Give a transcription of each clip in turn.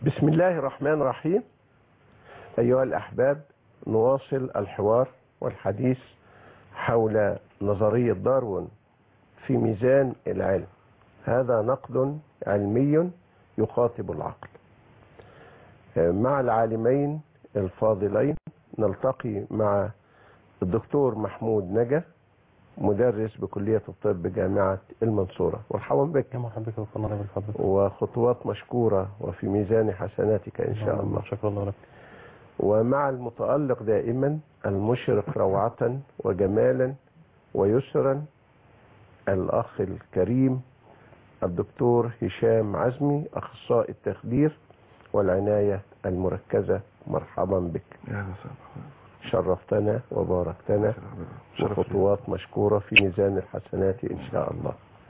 بسم الله الرحمن الرحيم أيها الأحباب نواصل الحوار والحديث حول نظرية داروين في ميزان العلم هذا نقد علمي يخاطب العقل مع العالمين الفاضلين نلتقي مع الدكتور محمود نجا مدرس بكلية الطب بجامعة المنصورة مرحبا بك يا مرحبا بك وفضل الله بالفضل وخطوات مشكورة وفي ميزان حسناتك إن شاء الله شكرا الله لك ومع المتألق دائما المشرق روعة وجمالا ويسرا الأخ الكريم الدكتور هشام عزمي أخصائي التخدير والعناية المركزة مرحبا بك يا وسهلا شرفتنا وباركتنا شرف وخطوات مشكورة في ميزان الحسنات إن شاء الله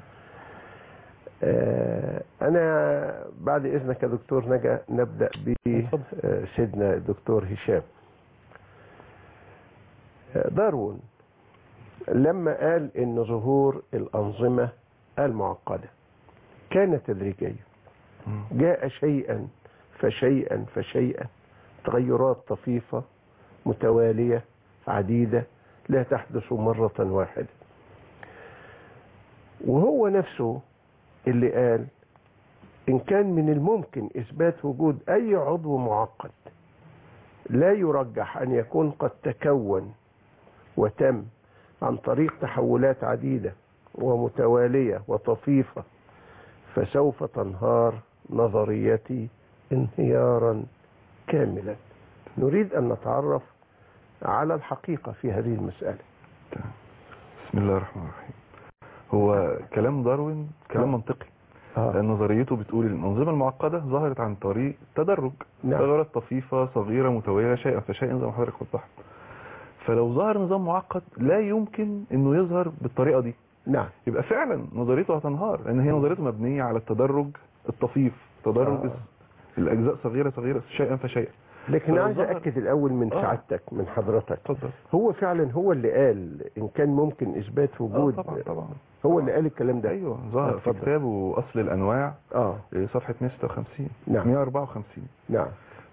آه، أنا بعد إذنك يا دكتور نجا نبدأ بسيدنا الدكتور هشام آه، داروين لما قال إن ظهور الأنظمة المعقدة كان تدريجيا مم. جاء شيئا فشيئا فشيئا تغيرات طفيفة متوالية عديدة لا تحدث مرة واحدة وهو نفسه اللي قال إن كان من الممكن إثبات وجود أي عضو معقد لا يرجح أن يكون قد تكون وتم عن طريق تحولات عديدة ومتوالية وطفيفة فسوف تنهار نظريتي انهيارا كاملا نريد أن نتعرف على الحقيقة في هذه المسألة بسم الله الرحمن الرحيم هو كلام داروين كلام آه. منطقي آه. لأن نظريته بتقول الأنظمة المعقدة ظهرت عن طريق تدرج نعم. تغيرات طفيفة صغيرة متوالية شيئا فشيئا زي ما حضرتك وضحت فلو ظهر نظام معقد لا يمكن انه يظهر بالطريقة دي نعم يبقى فعلا نظريته هتنهار لان هي نظريته مبنية على التدرج الطفيف تدرج آه. الاجزاء صغيرة صغيرة شيئا فشيئا لكن فلو عايز ظهر- أكد الأول من آه. سعادتك من حضرتك اتفضل هو فعلا هو اللي قال إن كان ممكن إثبات آه وجود طبعا طبعا هو اللي قال الكلام ده ايوه ظهر في اتفضل. كتابه اصل الانواع آه إيه، صفحة 156 نعم. 154 نعم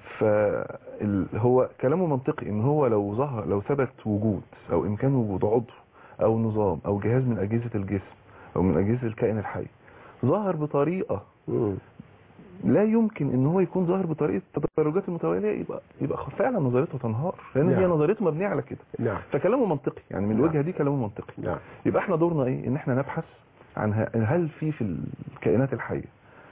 فهو كلامه منطقي ان هو لو ظهر لو ثبت وجود او امكان وجود عضو او نظام او جهاز من اجهزة الجسم او من اجهزة الكائن الحي ظهر بطريقة مم. لا يمكن ان هو يكون ظاهر بطريقة التدرجات المتوالية يبقى يبقى فعلا نظريته تنهار لان نعم. هي نظريته مبنية على كده نعم فكلامه منطقي يعني من نعم. الوجهة دي كلامه منطقي نعم يبقى احنا دورنا ايه ان احنا نبحث عن ه- هل في في الكائنات الحية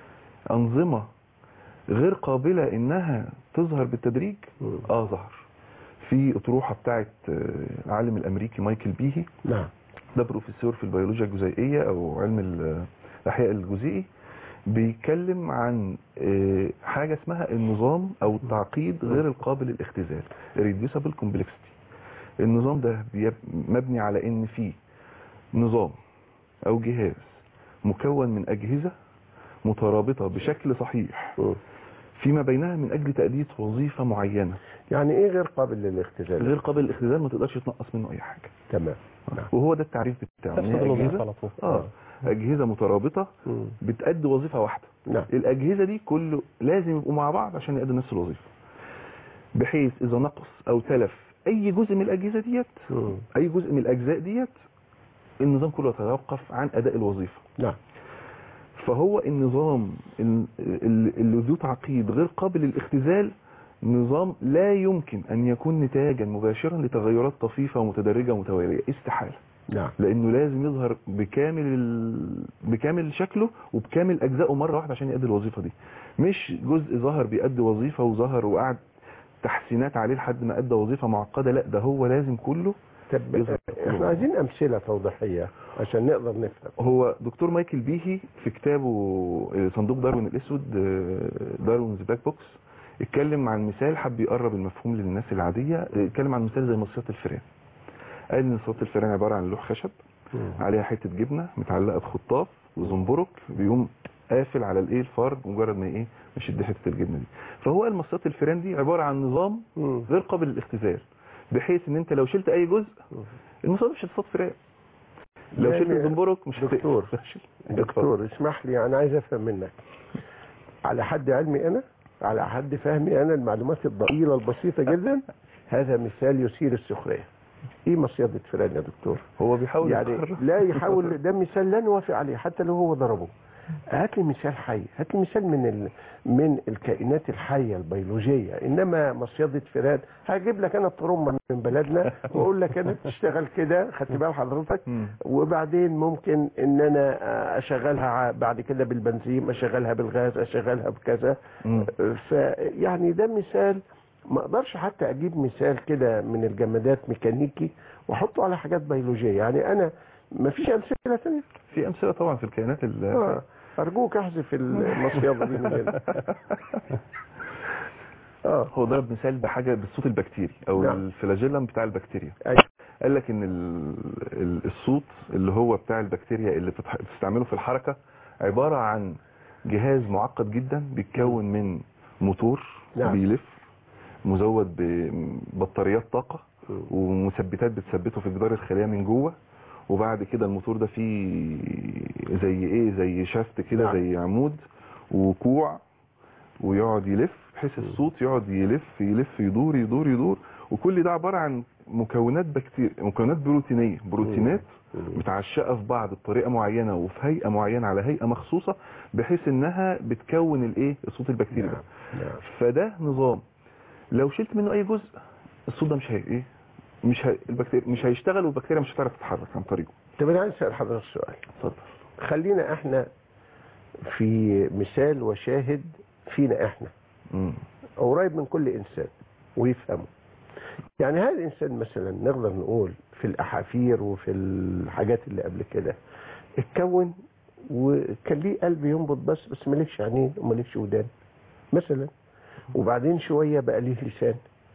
انظمة غير قابلة انها تظهر بالتدريج مم. اه ظهر في اطروحة بتاعت آه، العالم الامريكي مايكل بيهي نعم ده بروفيسور في البيولوجيا الجزيئية او علم ال- الاحياء الجزيئي بيتكلم عن آه، حاجة اسمها النظام او التعقيد غير القابل للاختزال irreducible complexity النظام ده بيب- مبني على ان في نظام او جهاز مكون من اجهزة مترابطة بشكل صحيح مم. فيما بينها من اجل تأدية وظيفة معينة يعني إيه غير قابل للاختزال غير قابل للاختزال ما تقدرش تنقص منه اي حاجة تمام نعم وهو ده التعريف بتاعه إن هي تفسد الوظيفة أجهزة على طول اه اجهزة مترابطة مم. بتأدي وظيفة واحدة نعم الاجهزة دي كله لازم يبقوا مع بعض عشان يأدوا نفس الوظيفة بحيث اذا نقص او تلف اي جزء من الاجهزة ديت مم. اي جزء من الاجزاء ديت النظام كله يتوقف عن اداء الوظيفة نعم فهو النظام ال- ال- اللي ذو تعقيد غير قابل للاختزال نظام لا يمكن ان يكون نتاجا مباشرا لتغيرات طفيفة ومتدرجة ومتوالية استحالة نعم لانه لازم يظهر بكامل ال... بكامل شكله وبكامل اجزائه مره واحده عشان يؤدي الوظيفه دي مش جزء ظهر بيؤدي وظيفه وظهر وقعد تحسينات عليه لحد ما ادى وظيفه معقده لا ده هو لازم كله طب يظهر احنا عايزين أمثلة توضيحية عشان نقدر نفهم هو دكتور مايكل بيهي في كتابه آه، صندوق داروين الاسود داروينز بلاك بوكس اتكلم عن مثال حب يقرب المفهوم للناس العاديه آه، اتكلم عن مثال زي مصاصات الفئران قال ان مصاصات الفئران عباره عن لوح خشب مم. عليها حته جبنه متعلقه بخطاف وزنبرك بيقوم قافل على الايه الفار مجرد ما ايه يشد حته الجبنه دي فهو قال مصاصات الفئران دي عباره عن نظام مم. غير قابل للاختزال بحيث ان انت لو شلت اي جزء المصاصات مش هتصاد فئران لو يعني شلت الزنبرك مش هت- دكتور اتفضل. دكتور اسمح لي انا عايز افهم منك على حد علمي انا على حد فهمي انا المعلومات الضئيله البسيطه جدا هذا مثال يثير السخريه ايه مصيدة فلان يا دكتور هو بيحاول يعني يتحرك. لا يحاول ده مثال لا نوافق عليه حتى لو هو ضربه هات لي مثال حي هات لي مثال من ال... من الكائنات الحيه البيولوجيه انما مصيده فئران هجيب لك انا الطرمبه من بلدنا واقول لك انا بتشتغل كده خدت بال حضرتك مم. وبعدين ممكن ان انا اشغلها ع- بعد كده بالبنزين اشغلها بالغاز اشغلها بكذا مم. فيعني ده مثال ما اقدرش حتى اجيب مثال كده من الجمادات ميكانيكي واحطه على حاجات بيولوجيه يعني انا ما فيش امثله ثانيه في امثله طبعا في الكائنات ال آه، ارجوك احذف المصيده دي من هنا اه هو ضرب مثال بحاجه بالصوت البكتيري او نعم. الفلاجيلم بتاع البكتيريا أيوة. قال لك ان ال- ال- الصوت اللي هو بتاع البكتيريا اللي بتتح- بتستعمله في الحركه عباره عن جهاز معقد جدا بيتكون من موتور نعم. بيلف مزود ببطاريات طاقه مم. ومثبتات بتثبته في جدار الخليه من جوه وبعد كده الموتور ده فيه زي ايه زي شافت كده نعم. زي عمود وكوع ويقعد يلف بحيث الصوت يقعد يلف يلف يدور يدور يدور وكل ده عباره عن مكونات بكتير مكونات بروتينيه بروتينات مم. متعشقه في بعض بطريقه معينه وفي هيئه معينه على هيئه مخصوصه بحيث انها بتكون الايه الصوت البكتيري ده نعم. نعم. فده نظام لو شلت منه اي جزء الصوت ده مش هي ايه مش هي البكتيريا مش هيشتغل والبكتيريا مش هتعرف تتحرك عن طريقه طب انا عايز اسال حضرتك سؤال اتفضل خلينا احنا في مثال وشاهد فينا احنا مم. قريب من كل انسان ويفهمه يعني هل الانسان مثلا نقدر نقول في الاحافير وفي الحاجات اللي قبل كده اتكون وكان ليه قلب ينبض بس بس مالكش عينين ومالكش ودان مثلا وبعدين شويه بقى ليه لسان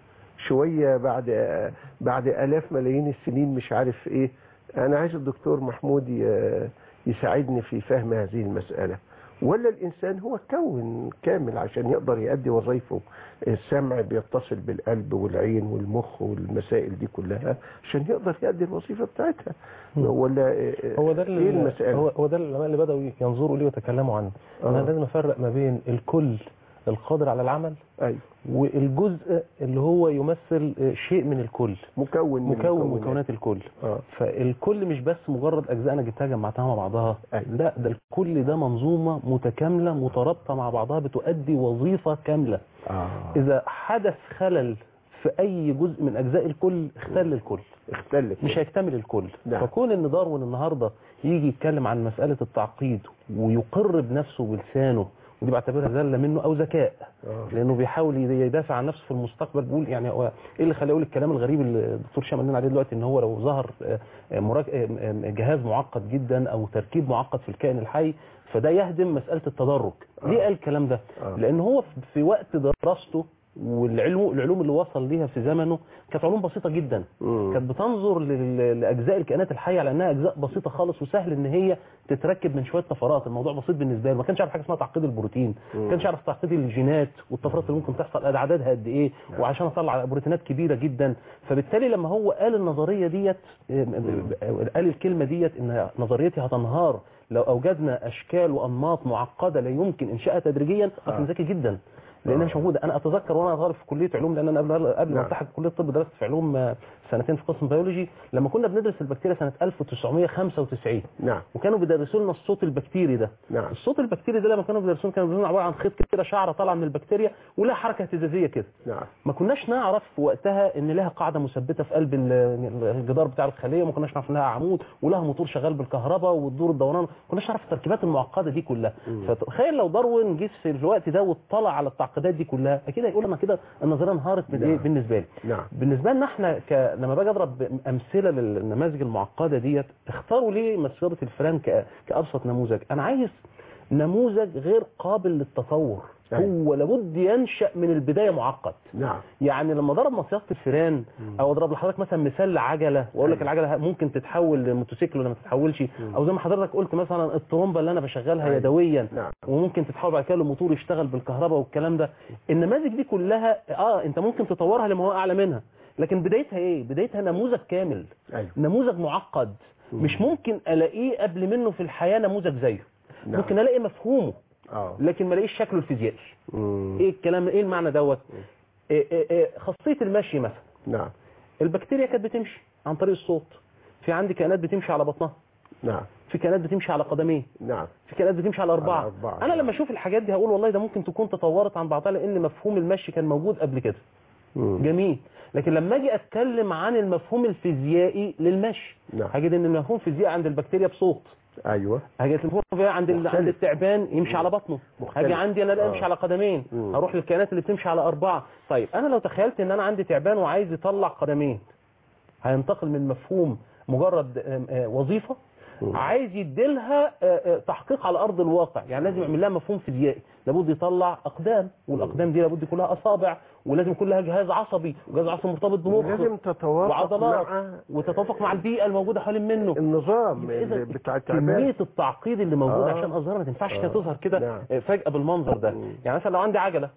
شويه بعد بعد الاف ملايين السنين مش عارف ايه انا عايز الدكتور محمود ي- يساعدني في فهم هذه المساله ولا الانسان هو كون كامل عشان يقدر يؤدي وظائفه السمع بيتصل بالقلب والعين والمخ والمسائل دي كلها عشان يقدر يؤدي الوظيفه بتاعتها مم. ولا هو ده ايه ال- المساله هو هو ده العلماء اللي بداوا ينظروا ليه ويتكلموا عنه آه. انا لازم افرق ما بين الكل القادر على العمل ايوه والجزء اللي هو يمثل شيء من الكل مكون من مكون المكونات. مكونات الكل اه فالكل مش بس مجرد اجزاء انا جبتها جمعتها مع بعضها أيوة. لا ده الكل ده منظومه متكامله مترابطه مع بعضها بتؤدي وظيفه كامله اه اذا حدث خلل في اي جزء من اجزاء الكل اختل الكل اختلف مش هيكتمل الكل نعم. فكون ان داروين النهارده يجي يتكلم عن مساله التعقيد ويقر بنفسه بلسانه ودي بعتبرها زله منه او ذكاء آه. لانه بيحاول يدافع عن نفسه في المستقبل بيقول يعني هو ايه اللي خلاه يقول الكلام الغريب اللي الدكتور هشام قال لنا عليه دلوقتي ان هو لو ظهر آه، آه، مراك- آه، آه، جهاز معقد جدا او تركيب معقد في الكائن الحي فده يهدم مساله التدرج ليه قال الكلام ده آه. لان هو في- في وقت دراسته والعلوم العلوم اللي وصل ليها في زمنه كانت علوم بسيطه جدا مم. كانت بتنظر لل- لاجزاء الكائنات الحيه على انها اجزاء بسيطه خالص وسهل ان هي تتركب من شويه طفرات الموضوع بسيط بالنسبه له ما كانش يعرف حاجه اسمها تعقيد البروتين ما كانش يعرف تعقيد الجينات والطفرات اللي ممكن تحصل عددها قد ايه وعشان اطلع بروتينات كبيره جدا فبالتالي لما هو قال النظريه ديت قال الكلمه ديت ان نظريتي هتنهار لو اوجدنا اشكال وانماط معقده لا يمكن انشائها تدريجيا كان ذكي جدا لانها مش موجوده انا اتذكر وانا طالب في كليه علوم لان انا قبل قبل ما نعم. التحق كليه الطب درست في علوم آه، سنتين في قسم بيولوجي لما كنا بندرس البكتيريا سنه 1995 نعم وكانوا بيدرسوا لنا الصوت البكتيري ده نعم الصوت البكتيري ده لما كانوا بيدرسوه كانوا بيدرسوه عباره عن خيط كده شعره طالعه من البكتيريا ولها حركه اهتزازيه كده نعم ما كناش نعرف وقتها ان لها قاعده مثبته في قلب ال- الجدار بتاع الخليه وما كناش نعرف انها عمود ولها موتور شغال بالكهرباء وتدور الدوران ما كناش نعرف التركيبات المعقده دي كلها فتخيل لو داروين جه في الوقت ده واطلع على التعقيدات دي كلها اكيد هيقول انا كده النظريه انهارت من ايه نعم. بالنسبه لي نعم بالنسبه لنا احنا ك... لما باجي اضرب امثله للنماذج المعقده ديت اختاروا ليه مسيره الفئران ك... كابسط نموذج انا عايز نموذج غير قابل للتطور أيوة. هو لابد ينشا من البدايه معقد نعم يعني لما ضرب مصيده الفيران او اضرب لحضرتك مثلا مثال لعجله واقول لك أيوة. العجله ممكن تتحول لموتوسيكل ولا ما تتحولش او زي ما حضرتك قلت مثلا الطرمبه اللي انا بشغلها أيوة. يدويا نعم. وممكن تتحول بعد كده لموتور يشتغل بالكهرباء والكلام ده النماذج دي كلها اه انت ممكن تطورها لما هو اعلى منها لكن بدايتها ايه بدايتها نموذج كامل ايوه نموذج معقد مش ممكن الاقيه قبل منه في الحياه نموذج زيه نعم. ممكن الاقي مفهومه اه لكن ما الاقيش شكله الفيزيائي مم. ايه الكلام ايه المعنى دوت إيه إيه إيه خاصيه المشي مثلا نعم البكتيريا كانت بتمشي عن طريق الصوت في عندي كائنات بتمشي على بطنها نعم في كائنات بتمشي على قدمين نعم في كائنات بتمشي على أربعة. على أربعة. أنا لما أشوف الحاجات دي هقول والله ده ممكن تكون تطورت عن بعضها لأن مفهوم المشي كان موجود قبل كده مم. جميل لكن لما أجي أتكلم عن المفهوم الفيزيائي للمشي نعم. هجد إن المفهوم الفيزيائي عند البكتيريا بصوت ايوه هجد المفهوم الفيزيائي عند ال- مختلف. عند التعبان يمشي على بطنه مختلف. هاجي عندي أنا لا آه. أمشي على قدمين مم. هروح للكائنات اللي بتمشي على أربعة طيب أنا لو تخيلت إن أنا عندي تعبان وعايز يطلع قدمين هينتقل من مفهوم مجرد آم، آه، وظيفة مم. عايز يديلها آه، آه، تحقيق على ارض الواقع يعني لازم يعمل لها مفهوم فيزيائي لابد يطلع اقدام والاقدام دي لابد يكون لها اصابع ولازم يكون لها جهاز عصبي وجهاز عصبي مرتبط بمخ لازم تتوافق وعضلات مع وتتوافق مع البيئه الموجوده حوالين منه النظام يبقى إذا اللي بتاع التعبان كميه التعقيد اللي موجود آه. عشان اظهرها ما تنفعش آه. كده تظهر كده نعم. آه، فجاه بالمنظر ده مم. يعني مثلا لو عندي عجله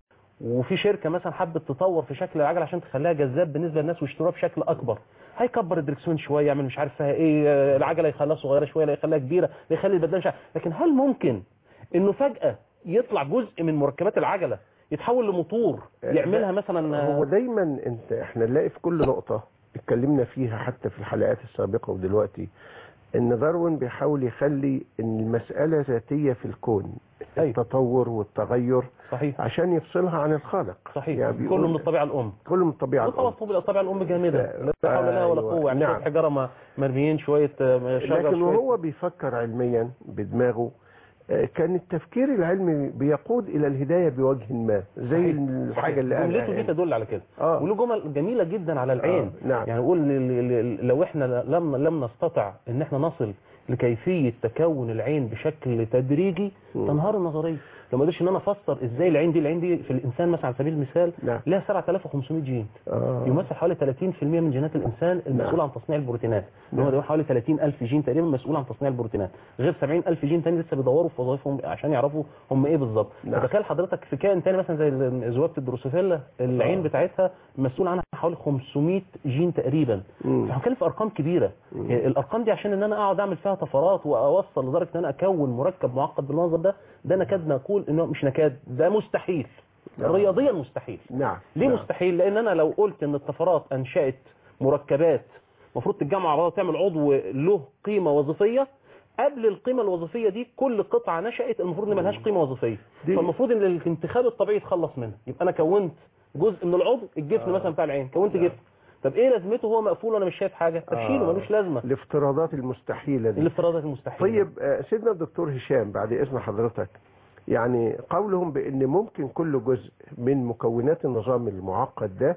وفي شركه مثلا حبت تطور في شكل العجله عشان تخليها جذاب بالنسبه للناس ويشتروها بشكل اكبر هيكبر الدركسيون شويه يعمل مش عارف فيها ايه آه، العجله يخليها صغيره شويه لا يخليها كبيره لا يخلي البدله مش عارف. لكن هل ممكن انه فجاه يطلع جزء من مركبات العجله يتحول لموتور يعملها مثلا آه، هو دايما انت احنا نلاقي في كل نقطة اتكلمنا فيها حتى في الحلقات السابقة ودلوقتي ان داروين بيحاول يخلي ان المسألة ذاتية في الكون أيوة. التطور والتغير صحيح عشان يفصلها عن الخالق صحيح يعني بيقول- كله من الطبيعه الام كله من الطبيعة وطبعا الأم. طبعا الطبيعه الام جامده لا. لا حول لها ولا أيوة. قوه يعني نعم. شويه حجاره م- مرميين شويه آه، شجر لكن شويه وهو بيفكر علميا بدماغه آه، كان التفكير العلمي بيقود الى الهدايه بوجه ما زي صحيح. الحاجه اللي جملته قالها دي هنا. تدل على كده اه وله جمل جميله جدا على العين آه، نعم. يعني يقول ل- ل- لو احنا لم لم نستطع ان احنا نصل لكيفيه تكون العين بشكل تدريجي مم. تنهار النظريه لو ما قدرتش ان انا افسر ازاي العين دي العين دي في الانسان مثلا على سبيل المثال نعم. لها 7500 جين آه. يمثل حوالي 30% من جينات الانسان المسؤول عن تصنيع البروتينات اللي نعم. هو ده حوالي 30000 جين تقريبا مسؤول عن تصنيع البروتينات غير 70000 جين تاني لسه بيدوروا في وظائفهم عشان يعرفوا هم ايه بالظبط نعم. فتخيل حضرتك في كائن تاني مثلا زي ال- ذبابه الدروسوفيلا العين آه. بتاعتها مسؤول عنها حوالي 500 جين تقريبا مم. فهنتكلم في ارقام كبيره يعني الارقام دي عشان ان انا اقعد اعمل فيها طفرات واوصل لدرجه ان انا اكون مركب معقد بالمنظر ده ده نكاد نقول انه مش نكاد ده مستحيل نعم. رياضيا مستحيل نعم ليه نعم. مستحيل لان انا لو قلت ان الطفرات انشات مركبات المفروض تتجمع مع بعض تعمل عضو له قيمه وظيفيه قبل القيمه الوظيفيه دي كل قطعه نشات المفروض ان ملهاش قيمه وظيفيه دي- فالمفروض ان الانتخاب الطبيعي يتخلص منها يبقى انا كونت جزء من العضو الجفن مثلا بتاع العين كونت جفن طب ايه لازمته هو مقفول وانا مش شايف حاجه طب شيله آه. ملوش لازمه الافتراضات المستحيله دي الافتراضات المستحيله طيب آه، سيدنا الدكتور هشام بعد اذن حضرتك يعني قولهم بان ممكن كل جزء من مكونات النظام المعقد ده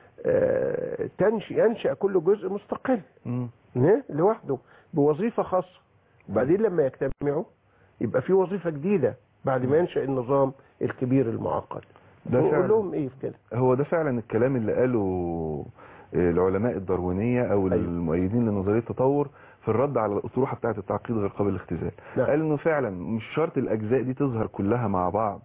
آه، تنش ينشا كل جزء مستقل مم. نه؟ لوحده بوظيفه خاصه بعدين لما يجتمعوا يبقى في وظيفه جديده بعد ما ينشا النظام الكبير المعقد ده نقول فعلا. لهم ايه في كده هو ده فعلا الكلام اللي قاله آه، العلماء الداروينية او أيوة. المؤيدين لنظرية التطور في الرد على الاطروحة بتاعة التعقيد غير قابل للاختزال نعم. قال انه فعلا مش شرط الاجزاء دي تظهر كلها مع بعض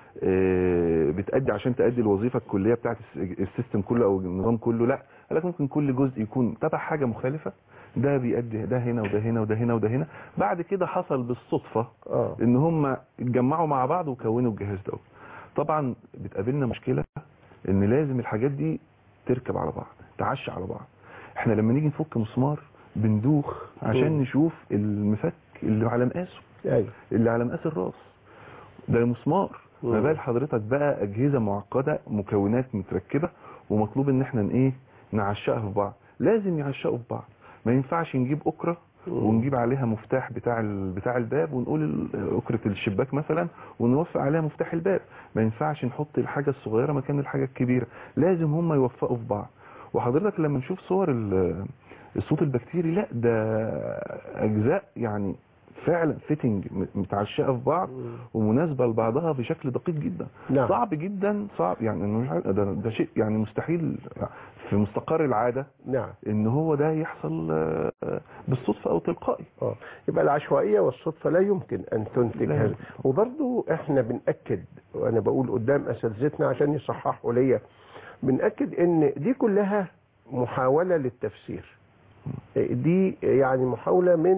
آه، بتأدي عشان تأدي الوظيفة الكلية بتاعة الس- السيستم كله او النظام كله لا قال لك ممكن كل جزء يكون تبع حاجة مخالفة ده بيأدي ده هنا وده هنا وده هنا وده هنا بعد كده حصل بالصدفة اه ان هم اتجمعوا مع بعض وكونوا الجهاز ده طبعا بتقابلنا مشكلة ان لازم الحاجات دي تركب على بعض تعشى على بعض احنا لما نيجي نفك مسمار بندوخ عشان مم. نشوف المفك اللي على مقاسه ايوه اللي على مقاس الراس ده مسمار ما مم. بال حضرتك بقى اجهزه معقده مكونات متركبه ومطلوب ان احنا ن- ايه نعشقها في بعض لازم يعشقوا في بعض ما ينفعش نجيب اكره ونجيب عليها مفتاح بتاع ال- بتاع الباب ونقول ال- اكره الشباك مثلا ونوفق عليها مفتاح الباب ما ينفعش نحط الحاجه الصغيره مكان الحاجه الكبيره لازم هم يوفقوا في بعض وحضرتك لما نشوف صور ال- الصوت البكتيري لا ده اجزاء يعني فعلا فيتنج متعشقه في بعض ومناسبه لبعضها بشكل دقيق جدا نعم صعب جدا صعب يعني إنه مش عارف- ده, ده شيء يعني مستحيل في مستقر العاده نعم ان هو ده يحصل آه، آه، بالصدفه او تلقائي اه يبقى العشوائيه والصدفه لا يمكن ان تنتج لا هذا يمكن. وبرضو احنا بنأكد وانا بقول قدام اساتذتنا عشان يصححوا ليا بنأكد ان دي كلها محاوله للتفسير دي يعني محاوله من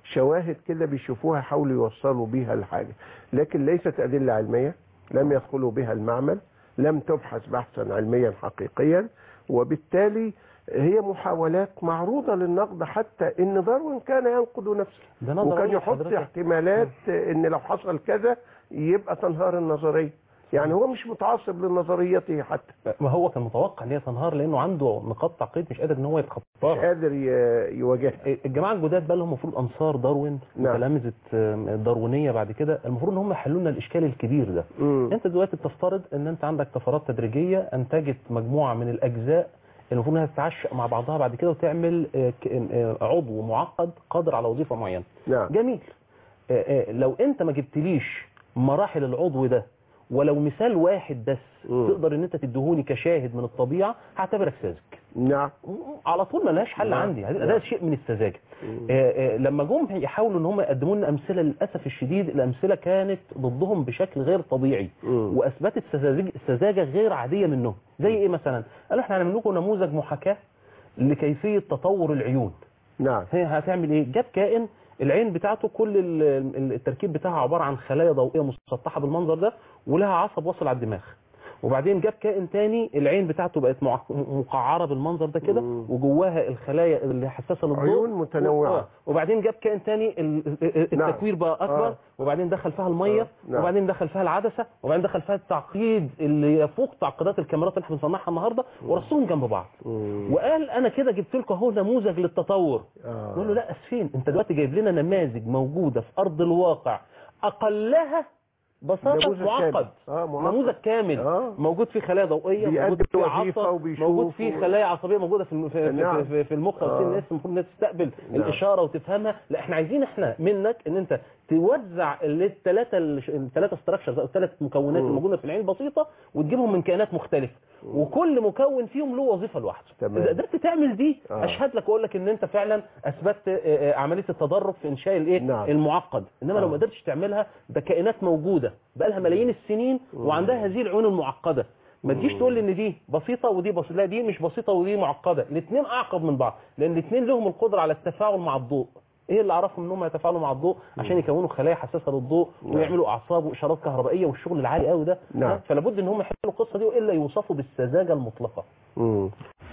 شواهد كده بيشوفوها يحاولوا يوصلوا بيها الحاجة لكن ليست أدلة علمية لم يدخلوا بها المعمل لم تبحث بحثا علميا حقيقيا وبالتالي هي محاولات معروضة للنقد حتى ان داروين كان ينقد نفسه ده نظرية وكان يحط حضرتك. احتمالات ان لو حصل كذا يبقى تنهار النظرية يعني هو مش متعصب لنظريته حتى ما هو كان متوقع ان هي تنهار لانه عنده نقاط تعقيد مش قادر ان هو مش يتخطاها قادر ي- يواجهها الجماعه الجداد بقى اللي هم المفروض انصار داروين نعم. وتلامذه آم، الداروينيه بعد كده المفروض ان هم يحلوا لنا الاشكال الكبير ده مم. انت دلوقتي بتفترض ان انت عندك طفرات تدريجيه انتجت مجموعه من الاجزاء المفروض انها تتعشق مع بعضها بعد كده وتعمل آه، ك- آه، عضو معقد قادر على وظيفه معينه نعم جميل آه، آه، لو انت ما جبتليش مراحل العضو ده ولو مثال واحد بس مم. تقدر ان انت تديهوني كشاهد من الطبيعه هعتبرك ساذج نعم على طول ملهاش حل نعم. عندي هذا نعم. ده شيء من السذاجه مم. آه، آه، لما جم يحاولوا ان هم يقدموا لنا امثله للاسف الشديد الامثله كانت ضدهم بشكل غير طبيعي مم. واثبتت سذاجه سذاجه غير عاديه منهم زي ايه مثلا قالوا احنا هنعمل لكم نموذج محاكاه لكيفيه تطور العيون نعم هي هتعمل ايه جاب كائن العين بتاعته كل ال- ال- التركيب بتاعها عباره عن خلايا ضوئيه مسطحه بالمنظر ده ولها عصب واصل على الدماغ وبعدين جاب كائن تاني العين بتاعته بقت مع- مقعره بالمنظر ده كده مم. وجواها الخلايا اللي حساسه للضوء عيون متنوعة. آه. وبعدين جاب كائن تاني ال- ال- نعم. التكوير بقى اكبر آه. وبعدين دخل فيها الميه آه. نعم. وبعدين دخل فيها العدسه وبعدين دخل فيها التعقيد اللي يفوق تعقيدات الكاميرات اللي احنا بنصنعها النهارده ورصهم جنب بعض مم. وقال انا كده جبت لكم اهو نموذج للتطور آه. نقول له لا اسفين انت دلوقتي جايب لنا نماذج موجوده في ارض الواقع اقلها بساطه نموذج معقد كامل. آه، معقد. نموذج كامل آه. موجود فيه خلايا ضوئيه بيأدي موجود فيه وظيفة عصب وبيشوف موجود فيه و- خلايا عصبيه موجوده في الم- في, نعم. في, في, في المخ آه. والسين الناس المفروض انها تستقبل نعم. الاشاره وتفهمها لا احنا عايزين احنا منك ان انت توزع الثلاثه الثلاثه ستراكشرز او الثلاث مكونات مم. الموجوده في العين البسيطه وتجيبهم من كائنات مختلفه وكل مكون فيهم له وظيفه لوحده تمام. اذا قدرت تعمل دي آه. اشهد لك واقول لك ان انت فعلا اثبتت آه، آه، عمليه التدرج في انشاء الايه نعم. المعقد انما لو آه. ما قدرتش تعملها ده كائنات موجوده بقى لها ملايين السنين وعندها هذه العيون المعقده ما تجيش تقول لي ان دي بسيطه ودي بسيطه لا دي مش بسيطه ودي معقده الاثنين اعقد من بعض لان الاثنين لهم القدره على التفاعل مع الضوء ايه اللي اعرفهم ان هم يتفاعلوا مع الضوء عشان يكونوا خلايا حساسه للضوء ويعملوا اعصاب واشارات كهربائيه والشغل العالي قوي ده نعم. فلا بد ان هم يحلوا القصه دي والا يوصفوا بالسذاجه المطلقه مم.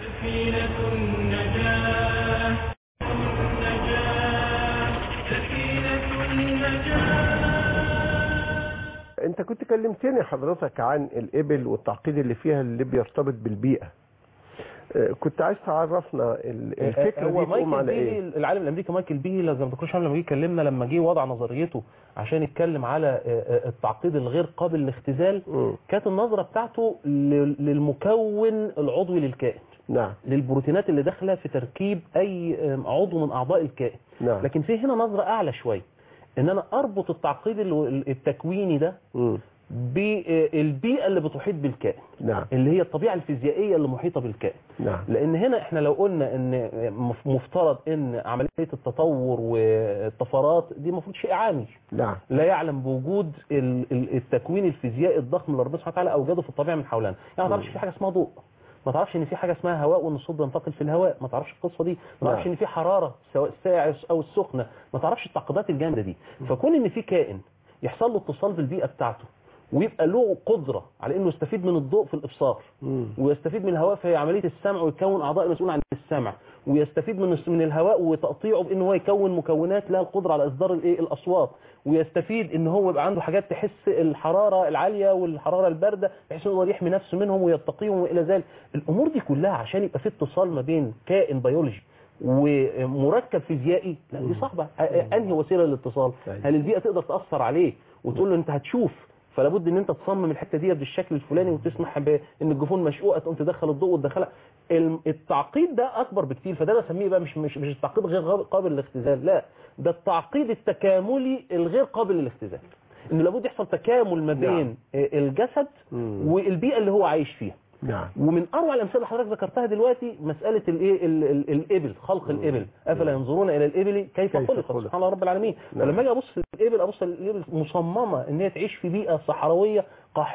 سفينة النجاة النجاة سفينة النجاة انت كنت كلمتني حضرتك عن الابل والتعقيد اللي فيها اللي بيرتبط بالبيئة آه، كنت عايز تعرفنا ال- الفكرة هو دي تقوم مايكل على بيلي ايه العالم الامريكي مايكل بيلي لو ما تذكروش لما جه كلمنا لما جه وضع نظريته عشان يتكلم على آه، آه، التعقيد الغير قابل للاختزال مم. كانت النظره بتاعته لل- للمكون العضوي للكائن نعم للبروتينات اللي داخله في تركيب اي آم، عضو من اعضاء الكائن نعم لكن في هنا نظره اعلى شويه ان انا اربط التعقيد ال- التكويني ده مم. بالبيئه اللي بتحيط بالكائن نعم اللي هي الطبيعه الفيزيائيه اللي محيطه بالكائن نعم لان هنا احنا لو قلنا ان مف- مفترض ان عمليه التطور والطفرات دي المفروض شيء عامي نعم لا يعلم بوجود ال- ال- التكوين الفيزيائي الضخم اللي ربنا سبحانه وتعالى اوجده في الطبيعه من حولنا يعني ما تعرفش في حاجه اسمها ضوء ما تعرفش ان في حاجه اسمها هواء وان الصوت بينتقل في الهواء ما تعرفش القصه دي ما تعرفش نعم. ان في حراره سواء الساعه او السخنه ما تعرفش التعقيدات الجامده دي فكون ان في كائن يحصل له اتصال بالبيئه بتاعته ويبقى له قدره على انه يستفيد من الضوء في الابصار مم. ويستفيد من الهواء في عمليه السمع ويكون اعضاء مسؤول عن السمع ويستفيد من من الهواء وتقطيعه بان هو يكون مكونات لها القدره على اصدار الايه الاصوات ويستفيد ان هو يبقى عنده حاجات تحس الحراره العاليه والحراره البارده بحيث انه يقدر يحمي نفسه منهم ويتقيهم والى ذلك الامور دي كلها عشان يبقى في اتصال ما بين كائن بيولوجي ومركب فيزيائي لا دي صعبه انهي وسيله للاتصال أيوة. هل البيئه تقدر تاثر عليه وتقول له انت هتشوف فلا بد ان انت تصمم الحته دي بالشكل الفلاني وتسمح بان الجفون مشقوقه تقوم تدخل الضوء وتدخلها الم- التعقيد ده اكبر بكتير فده بسميه بقى مش مش مش التعقيد غير غاب- قابل للاختزال لا ده التعقيد التكاملي الغير قابل للاختزال ان لابد يحصل تكامل ما بين نعم. الجسد مم. والبيئه اللي هو عايش فيها نعم ومن اروع الامثله اللي حضرتك ذكرتها دلوقتي مساله الايه ال- ال- الابل خلق الابل افلا ينظرون الى الابل كيف كيف خلقت خلقت. سبحان الله رب العالمين نعم. فلما اجي ابص للابل ابص للابل مصممه ان هي تعيش في بيئه صحراويه قاحله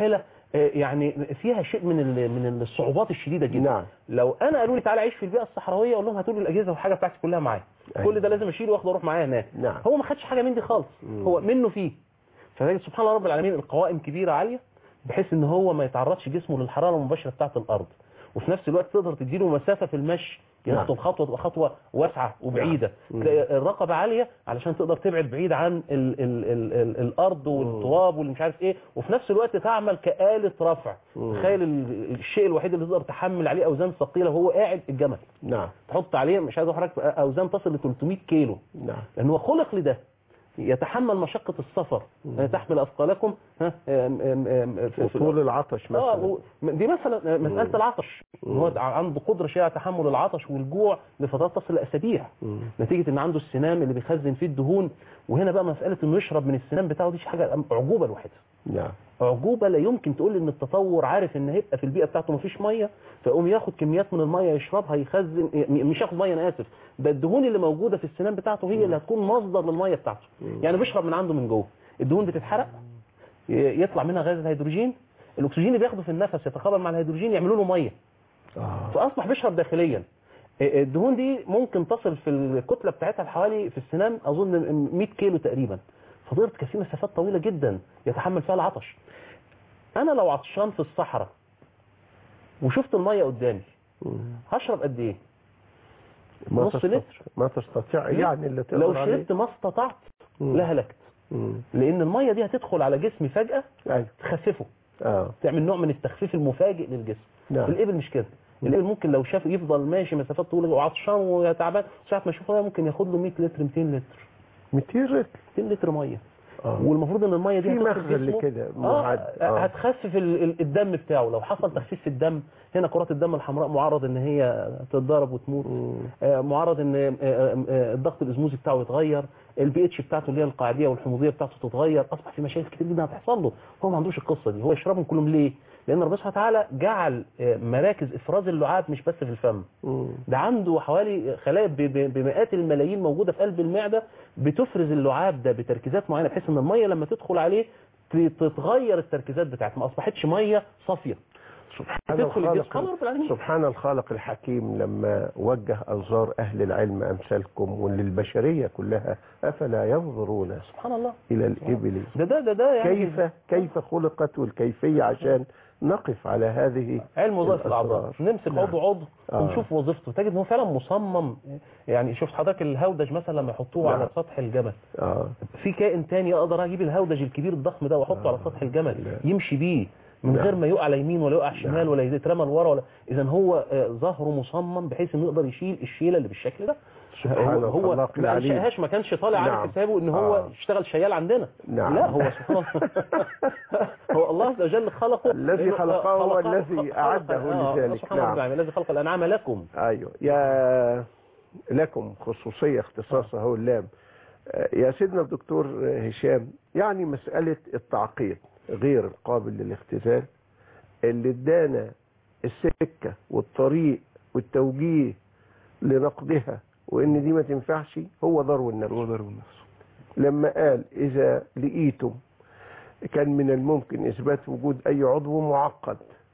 آه، يعني فيها شيء من ال- من الصعوبات الشديده جدا نعم. لو انا قالوا لي تعالى عيش في البيئه الصحراويه اقول لهم هاتوا لي الاجهزه والحاجه بتاعتي كلها معايا أيوة. كل ده لازم اشيله واخده اروح معايا هناك نعم. هو ما خدش حاجه من دي خالص هو منه فيه فلذلك سبحان الله رب العالمين القوائم كبيره عاليه بحيث ان هو ما يتعرضش جسمه للحراره المباشره بتاعه الارض وفي نفس الوقت تقدر تديله مسافه في المشي نعم. يخطو خطوه تبقى خطوه واسعه وبعيده تلاقي الرقبه عاليه علشان تقدر تبعد بعيد عن ال ال ال ال الارض والتراب واللي مش عارف ايه وفي نفس الوقت تعمل كآلة رفع تخيل ال- الشيء الوحيد اللي تقدر تحمل عليه اوزان ثقيله وهو قاعد الجمل نعم تحط عليه مش عايز احرك اوزان تصل ل 300 كيلو نعم لان هو خلق لده يتحمل مشقة السفر تحمل أثقالكم ها آم، آم، آم، في- في- وطول العطش اه مثلا و- دي مثلا مسألة العطش هو عنده قدرة شيء على تحمل العطش والجوع لفترات تصل لأسابيع نتيجة ان عنده السنام اللي بيخزن فيه الدهون وهنا بقى مسألة انه يشرب من السنام بتاعه دي حاجة أعجوبة لوحدها نعم أعجوبة لا يمكن تقول ان التطور عارف ان هيبقى في البيئة بتاعته مفيش مية فيقوم ياخد كميات من المية يشربها يخزن م- مش ياخد مية انا اسف ده الدهون اللي موجودة في السنان بتاعته هي اللي هتكون مصدر للمية بتاعته يعني بيشرب من عنده من جوه الدهون بتتحرق ي- يطلع منها غاز الهيدروجين الاكسجين اللي بياخده في النفس يتقابل مع الهيدروجين يعملوا له ميه آه. فاصبح بيشرب داخليا الدهون دي ممكن تصل في الكتله بتاعتها حوالي في السنان اظن 100 كيلو تقريبا فضلت كثير مسافات طويله جدا يتحمل فيها العطش انا لو عطشان في الصحراء وشفت الميه قدامي هشرب قد ايه ما نص تستطيع لتر. ما تستطيع يعني اللي تقدر لو عليه. شربت ما استطعت مم. لهلكت مم. لان الميه دي هتدخل على جسمي فجاه ايوه تخففه اه تعمل نوع من التخفيف المفاجئ للجسم نعم. الابل مش كده الابل ممكن لو شاف يفضل ماشي مسافات طويله وعطشان وتعبان ساعه ما يشوف ميه ممكن ياخد له 100 لتر 200 لتر 200 لتر 200 لتر ميه آه. والمفروض ان الميه دي في هتدخل مخزن جسمه. لكده آه معد. آه. هتخفف ال- ال- الدم بتاعه لو حصل تخفيف في الدم هنا كرات الدم الحمراء معرض ان هي تتضرب وتموت آه، معرض ان آه، آه، آه، الضغط الاسموزي بتاعه يتغير البي اتش بتاعته اللي هي القاعديه والحموضيه بتاعته تتغير اصبح في مشاكل كتير جدا هتحصل له هو ما عندوش القصه دي هو يشربهم كلهم ليه لان ربنا سبحانه وتعالى جعل آه، مراكز افراز اللعاب مش بس في الفم مم. ده عنده حوالي خلايا ب- ب- بمئات الملايين موجوده في قلب المعده بتفرز اللعاب ده بتركيزات معينه بحيث ان الميه لما تدخل عليه ت- تتغير التركيزات بتاعتها ما اصبحتش ميه صافيه سبحان تدخل الجسم. الخالق سبحان رب العالمين. سبحان الخالق الحكيم لما وجه انظار اهل العلم امثالكم وللبشريه كلها افلا ينظرون سبحان الله الى الابل ده ده ده, ده يعني كيف كيف خلقت والكيفيه عشان نقف على هذه علم وظائف الاعضاء الأسرار. نمسك نعم. عضو عضو آه. ونشوف وظيفته تجد ان هو فعلا مصمم يعني شفت حضرتك الهودج مثلا لما يحطوه نعم. على سطح الجبل اه في كائن تاني اقدر اجيب الهودج الكبير الضخم ده واحطه على سطح الجمل لا. يمشي بيه من نعم. غير ما يقع على يمين ولا يقع شمال نعم. ولا يترمى لورا ولا اذا هو آه، ظهره مصمم بحيث انه يقدر يشيل الشيله اللي بالشكل ده سبحان هو هو الخلاق ما العليم. انشاهاش ما كانش طالع نعم. عامل حسابه ان هو آه. يشتغل شيال عندنا نعم. لا هو سبحان الله هو الله عز وجل خلقه الذي إنه- خلقه هو خلق- الذي خلق- أعده آه، لذلك. سبحان الله نعم. العظيم، الذي خلق الانعام لكم ايوه يا لكم خصوصيه اختصاصها هو اللام آه، يا سيدنا الدكتور هشام يعني مساله التعقيد غير القابل للاختزال اللي ادانا السكه والطريق والتوجيه لنقدها وان دي ما تنفعش هو ضرب النفس هو ضرب النفس لما قال إذا لقيتم كان من الممكن إثبات وجود أي عضو معقد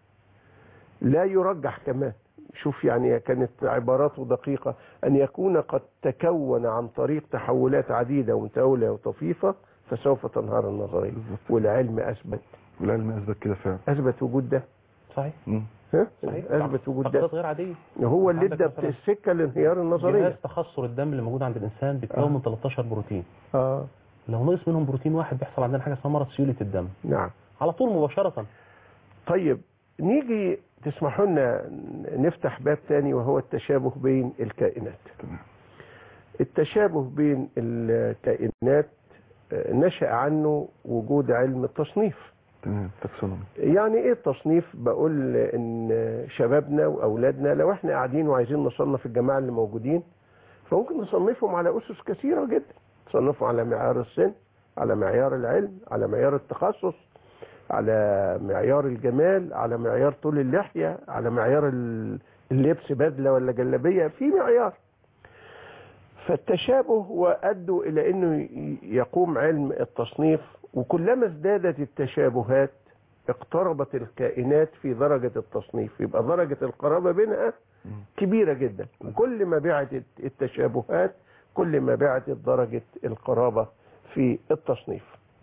لا يرجح كمان شوف يعني كانت عباراته دقيقة أن يكون قد تكون عن طريق تحولات عديدة ومتولة وطفيفة فسوف تنهار النظرية بالظبط. والعلم أثبت والعلم اثبت كده فعلا أثبت وجود ده صحيح مم. ها؟ صحيح أثبت وجود ده تقديرات غير عاديه هو اللي عندك ادى مثلاً السكة لانهيار جهاز النظرية تخثر الدم اللي موجود عند الانسان بيتكون من 13 بروتين آه لو نقص منهم بروتين واحد بيحصل عندنا حاجه اسمها مرض سيوله الدم نعم على طول مباشره طيب نيجي تسمحوا لنا نفتح باب تاني وهو التشابه بين الكائنات تمام التشابه بين الكائنات آه، نشأ عنه وجود علم التصنيف تمام تاكسونومي يعني ايه التصنيف بقول ان شبابنا واولادنا لو احنا قاعدين وعايزين نصنف الجماعه اللي موجودين فممكن نصنفهم على اسس كثيره جدا نصنفهم على معيار السن على معيار العلم على معيار التخصص على معيار الجمال على معيار طول اللحيه على معيار ال- اللبس بدله ولا جلابيه في معيار فالتشابه وأدوا إلى أنه ي- يقوم علم التصنيف وكلما ازدادت التشابهات اقتربت الكائنات في درجة التصنيف يبقى درجة القرابة بينها كبيرة جدا وكل ما بعدت التشابهات كل ما بعدت درجة القرابة في التصنيف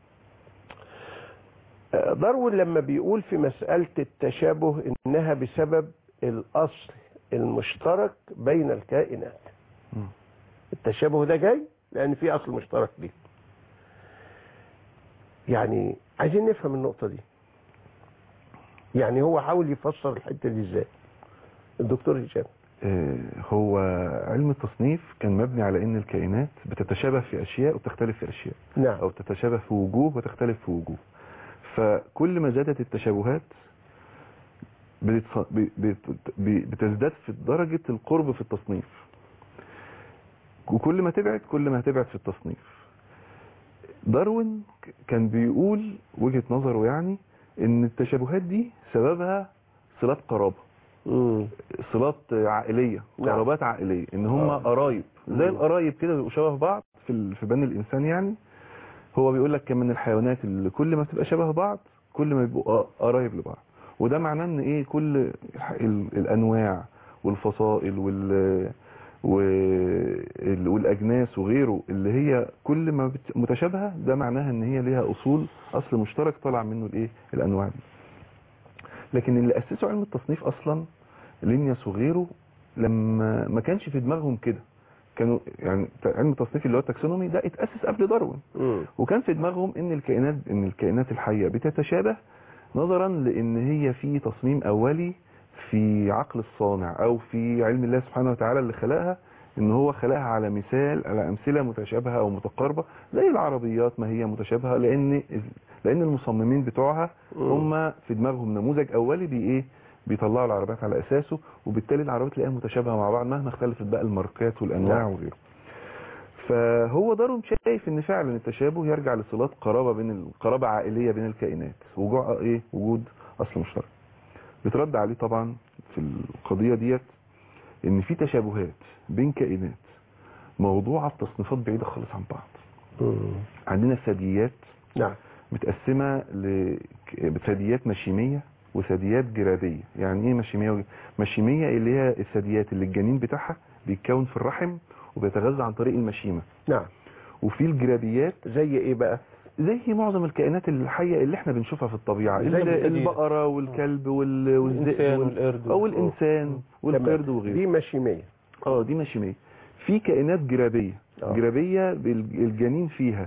آه، داروين لما بيقول في مسألة التشابه إنها بسبب الأصل المشترك بين الكائنات مم. التشابه ده جاي لأن في أصل مشترك ليه يعني عايزين نفهم النقطة دي يعني هو حاول يفسر الحتة دي ازاي الدكتور هشام آه، هو علم التصنيف كان مبني على ان الكائنات بتتشابه في اشياء وتختلف في اشياء نعم او تتشابه في وجوه وتختلف في وجوه فكل ما زادت التشابهات بتتص- ب- بت- ب- بتزداد في درجة القرب في التصنيف وكل ما تبعد كل ما هتبعد في التصنيف داروين ك- كان بيقول وجهة نظره يعني ان التشابهات دي سببها صلات قرابة مم. صلات عائلية نعم. قرابات عائلية ان هم آه. قرايب زي مم. القرايب كده بيبقوا شبه بعض في ال- في بني الانسان يعني هو بيقول لك كان من الحيوانات اللي كل ما بتبقى شبه بعض كل ما بيبقوا قرايب لبعض وده معناه ان ايه كل الح- ال- الانواع والفصائل وال وال- والاجناس وغيره اللي هي كل ما بت- متشابهه ده معناها ان هي ليها اصول اصل مشترك طالع منه الايه الانواع دي لكن اللي اسسوا علم التصنيف اصلا لينياس وغيره لما ما كانش في دماغهم كده كانوا يعني علم التصنيف اللي هو التاكسونومي ده اتاسس قبل داروين مم. وكان في دماغهم ان الكائنات ان الكائنات الحيه بتتشابه نظرا لان هي في تصميم اولي في عقل الصانع او في علم الله سبحانه وتعالى اللي خلقها ان هو خلقها على مثال على امثله متشابهه او متقاربه زي العربيات ما هي متشابهه لان لان المصممين بتوعها مم. هم في دماغهم نموذج اولي بي ايه بيطلعوا العربيات على اساسه وبالتالي العربيات تلاقيها متشابهه مع بعض مهما اختلفت بقى الماركات والانواع نعم. وغيره فهو داروين شايف ان فعلا التشابه يرجع لصلات قرابه بين القرابه عائليه بين الكائنات وجوع ايه وجود اصل مشترك بترد عليه طبعا في القضيه ديت ان في تشابهات بين كائنات موضوعه بتصنيفات بعيده خالص عن بعض مم. عندنا الثدييات نعم متقسمه لثدييات مشيميه وثدييات جرابيه يعني ايه مشيميه وج- مشيميه اللي هي الثدييات اللي الجنين بتاعها بيتكون في الرحم وبيتغذى عن طريق المشيمه نعم وفي الجرابيات زي ايه بقى زي معظم الكائنات الحيه اللي احنا بنشوفها في الطبيعه زي ال- الثدييات. البقره والكلب وال- والذئب الإنسان وال- والقرد او الانسان والقرد تمام. وغيره دي مشيمية اه دي مشيميه في كائنات جرابيه آه. جرابيه بال- الجنين فيها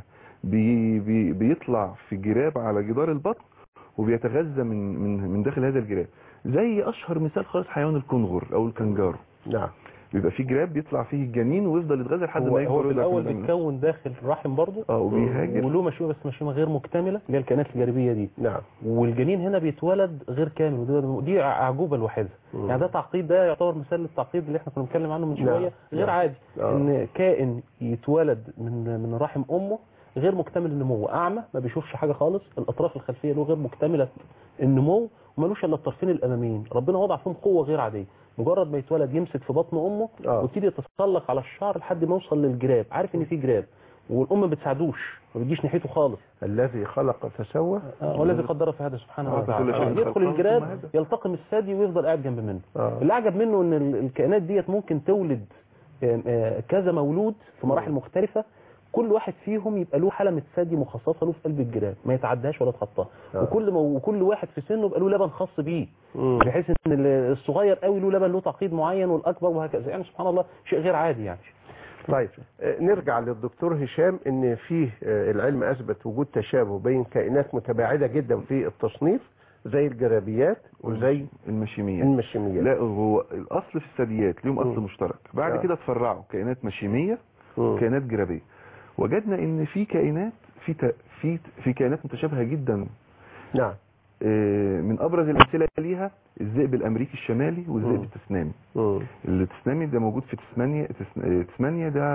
بي بي بيطلع في جراب على جدار البطن وبيتغذى من من من داخل هذا الجراب زي اشهر مثال خالص حيوان الكنغر او الكنجارو نعم بيبقى في جراب بيطلع فيه الجنين ويفضل يتغذى لحد هو, ما يكبر هو في ويطلع الاول من الجنين. بيتكون داخل الرحم برضه اه وبيهاجر وله مشيمه بس مشيمه غير مكتمله اللي هي الكائنات الجانبيه دي نعم والجنين هنا بيتولد غير كامل ودي دي اعجوبه لوحدها مم. يعني ده تعقيد ده يعتبر مثال للتعقيد اللي احنا كنا بنتكلم عنه من نعم. شويه غير نعم. عادي آه. ان كائن يتولد من من رحم امه غير مكتمل النمو اعمى ما بيشوفش حاجه خالص الاطراف الخلفيه له غير مكتمله النمو ومالوش الا الطرفين الاماميين ربنا وضع فيهم قوه غير عاديه مجرد ما يتولد يمسك في بطن امه آه. ويبتدي يتسلق على الشعر لحد ما يوصل للجراب عارف ان في جراب والام ما بتساعدوش ما بتجيش ناحيته خالص الذي خلق فسوى آه، والذي قدر في هذا سبحانه آه، وتعالى كل شيء آه، يدخل خلقه ثم الجراب هدى. يلتقم الثدي ويفضل قاعد جنب منه آه. اللي عجب منه ان ال- الكائنات ديت ممكن تولد آه، آه، كذا مولود في مراحل مختلفة كل واحد فيهم يبقى له حلمة ثدي مخصصة له في قلب الجراب ما يتعداش ولا يتخطاها آه. وكل مو... وكل واحد في سنه يبقى له لبن خاص بيه مم. بحيث ان ال- الصغير قوي له لبن له تعقيد معين والاكبر وهكذا يعني سبحان الله شيء غير عادي يعني طيب آه، نرجع للدكتور هشام ان فيه آه، العلم اثبت وجود تشابه بين كائنات متباعده جدا في التصنيف زي الجرابيات وزي المشيميات المشيميات لا هو الاصل في الثدييات ليهم مم. اصل مشترك بعد آه. كده اتفرعوا كائنات مشيميه مم. وكائنات جرابيه وجدنا ان في كائنات في ت... في في كائنات متشابهه جدا نعم آه، من ابرز الامثله ليها الذئب الامريكي الشمالي والذئب مم. التسنامي مم. التسنامي ده موجود في تسمانيا تس- آه، تسمانيا ده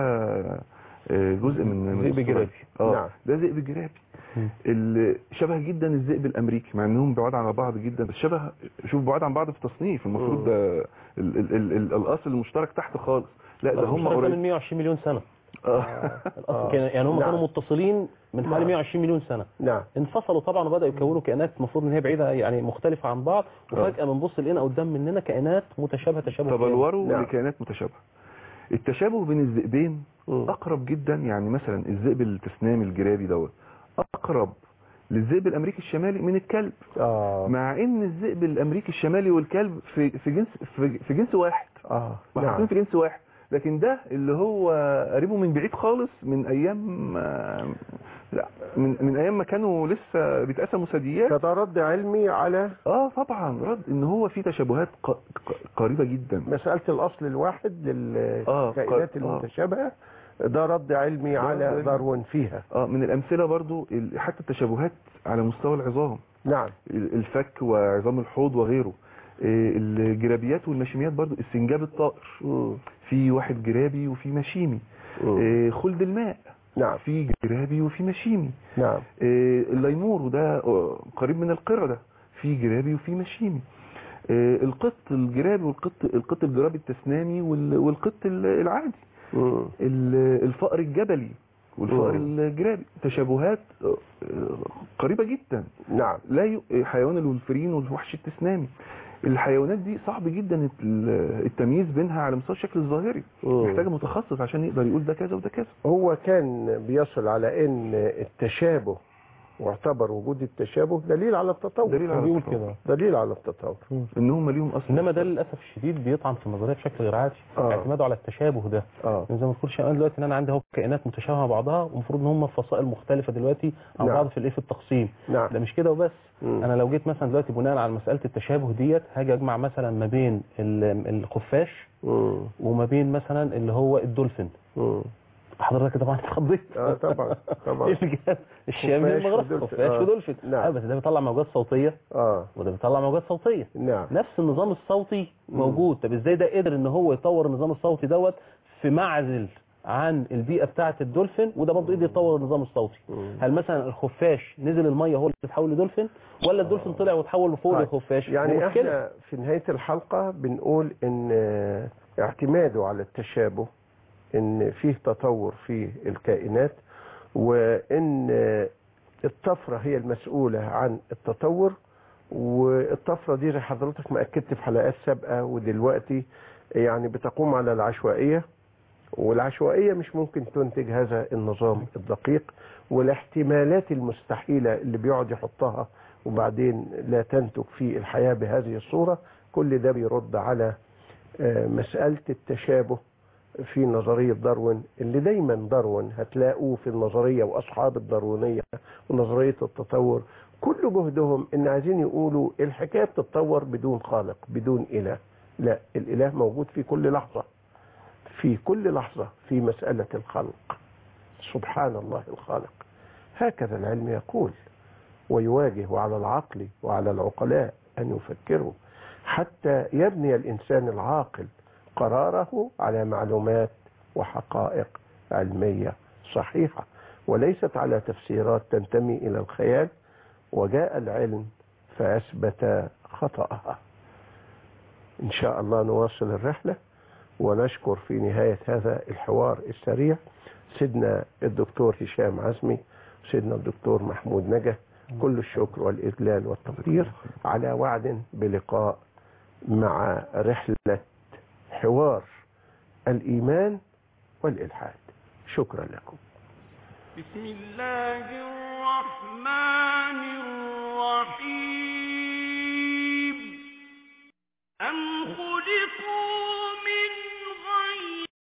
آه، جزء من من ذئب أستراليا. جرابي. اه نعم. ده ذئب جرابي مم. اللي شبه جدا الذئب الامريكي مع انهم بعاد عن بعض جدا بس شبه شوف بعاد عن بعض في التصنيف المفروض مم. ده ال ال ال ال الاصل المشترك تحت خالص لا ده هم مشتركة من قريب 120 مليون سنة آه. الاصل آه. كان يعني هم نعم. كانوا متصلين من حوالي نعم. 120 مليون سنه نعم انفصلوا طبعا وبداوا يكونوا كائنات المفروض ان هي بعيده يعني مختلفه عن بعض وفجاه بنبص لقينا قدام مننا كائنات متشابهه تشابه كامل. تبلوروا نعم. لكائنات متشابهه التشابه بين الذئبين مم. اقرب جدا يعني مثلا الذئب التسنامي الجرابي دوت اقرب للذئب الامريكي الشمالي من الكلب اه مع ان الذئب الامريكي الشمالي والكلب في في جنس في, في جنس واحد اه محطوطين نعم في جنس واحد لكن ده اللي هو قريبه من بعيد خالص من ايام آه، لا من من ايام ما كانوا لسه بيتقسموا ثدييات فده رد علمي على اه طبعا رد ان هو في تشابهات ق- ق- قريبه جدا مسألة الأصل الواحد آه، للكائنات ق- آه. المتشابهة ده رد علمي على علمي. داروين فيها اه من الامثله برضو ال- حتى التشابهات على مستوى العظام نعم ال- الفك وعظام الحوض وغيره آه، الجرابيات والمشيميات برضو السنجاب الطائر مم. في واحد جرابي وفي مشيمي مم. آه، خلد الماء نعم في جرابي وفي مشيمي نعم آه، الليمور وده آه، قريب من القردة في جرابي وفي مشيمي آه، القط الجرابي والقط القط الجرابي التسنامي وال- والقط ال- العادي مم. ال- الفأر الجبلي والفأر مم. الجرابي تشابهات آه، آه، قريبة جدا نعم لا ي... حيوان الولفرين والوحش التسنامي الحيوانات دي صعب جدا ال- التمييز بينها على مستوى الشكل الظاهري مم. محتاج متخصص عشان يقدر يقول ده كذا وده كذا هو كان بيصل على ان التشابه واعتبر وجود التشابه دليل على التطور دليل على بيقول التطور. كده دليل على التطور ان هم ليهم اصل انما ده للاسف الشديد بيطعن في النظريه بشكل غير عادي آه. اعتماده على التشابه ده اه يعني زي ما تقول شيء دلوقتي ان انا عندي اهو كائنات متشابهه مع بعضها ومفروض ان هم في فصائل مختلفه دلوقتي عن نعم. بعض في الايه في التقسيم نعم ده مش كده وبس مم. انا لو جيت مثلا دلوقتي بناء على مساله التشابه ديت هاجي اجمع مثلا ما بين ال- الخفاش مم. وما بين مثلا اللي هو الدولفين مم. حضرتك طبعا اتخضيت اه طبعا طبعا الجهاز الشامل خفاش المغرب ودولفين. خفاش آه. ودولفين نعم. آه، بس ده بيطلع موجات صوتيه اه وده بيطلع موجات صوتيه نعم نفس النظام الصوتي موجود طب ازاي ده قدر ان هو يطور النظام الصوتي دوت في معزل عن البيئه بتاعه الدولفين وده برضه قدر يطور النظام الصوتي مم. هل مثلا الخفاش نزل الميه هو اللي اتحول لدولفين ولا الدولفين طلع وتحول فوق طيب. لخفاش دي يعني مشكله احنا في نهاية الحلقة بنقول ان آه، اعتماده على التشابه ان فيه تطور في الكائنات وان آه، الطفرة هي المسؤولة عن التطور والطفرة دي زي حضرتك ما أكدت في حلقات سابقة ودلوقتي يعني بتقوم على العشوائية والعشوائية مش ممكن تنتج هذا النظام الدقيق والاحتمالات المستحيلة اللي بيقعد يحطها وبعدين لا تنتج في الحياة بهذه الصورة كل ده بيرد على آه، مسألة التشابه في نظرية داروين اللي دايما داروين هتلاقوه في النظرية وأصحاب الداروينية ونظرية التطور كل جهدهم ان عايزين يقولوا الحكاية بتتطور بدون خالق بدون إله لا الإله موجود في كل لحظة في كل لحظة في مسألة الخلق سبحان الله الخالق هكذا العلم يقول ويواجه على العقل وعلى العقلاء أن يفكروا حتى يبني الإنسان العاقل قراره على معلومات وحقائق علمية صحيحة وليست على تفسيرات تنتمي إلى الخيال وجاء العلم فأثبت خطأها إن شاء الله نواصل الرحلة ونشكر في نهاية هذا الحوار السريع سيدنا الدكتور هشام عزمي سيدنا الدكتور محمود نجا كل الشكر والإجلال والتقدير على وعد بلقاء مع رحلة حوار الإيمان والإلحاد شكرا لكم بسم الله الرحمن الرحيم أم خلقوا